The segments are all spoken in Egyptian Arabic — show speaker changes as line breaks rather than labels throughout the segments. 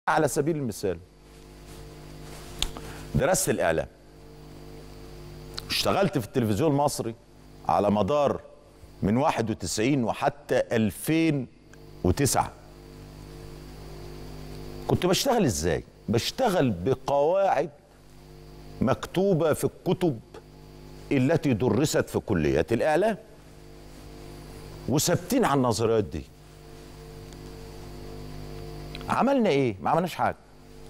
على سبيل المثال درست الاعلام اشتغلت في التلفزيون المصري على مدار من 91 وحتى 2009 كنت بشتغل ازاي بشتغل بقواعد مكتوبة في الكتب التي درست في كليات الإعلام وثابتين على النظريات دي عملنا ايه ما عملناش حاجه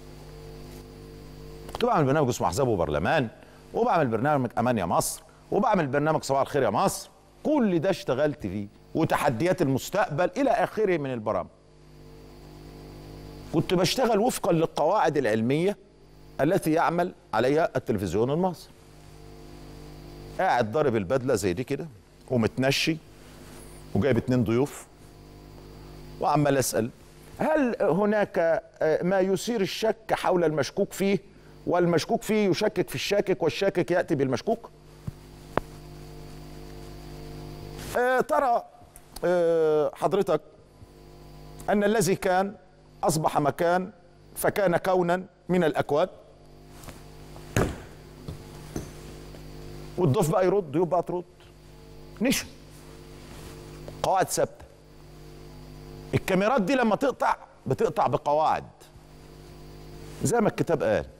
كنت بعمل برنامج اسمه احزاب وبرلمان وبعمل برنامج امان يا مصر وبعمل برنامج صباح الخير يا مصر كل ده اشتغلت فيه وتحديات المستقبل الى اخره من البرامج كنت بشتغل وفقا للقواعد العلميه التي يعمل عليها التلفزيون المصري قاعد ضارب البدله زي دي كده ومتنشي وجايب اتنين ضيوف وعمال اسال هل هناك ما يثير الشك حول المشكوك فيه والمشكوك فيه يشكك في الشاكك والشاكك ياتي بالمشكوك آه ترى آه حضرتك ان الذي كان اصبح مكان فكان كونا من الاكوان والضيف بقى يرد ضيوف بقى ترد نشا قواعد ثابته الكاميرات دي لما تقطع بتقطع بقواعد زي ما الكتاب قال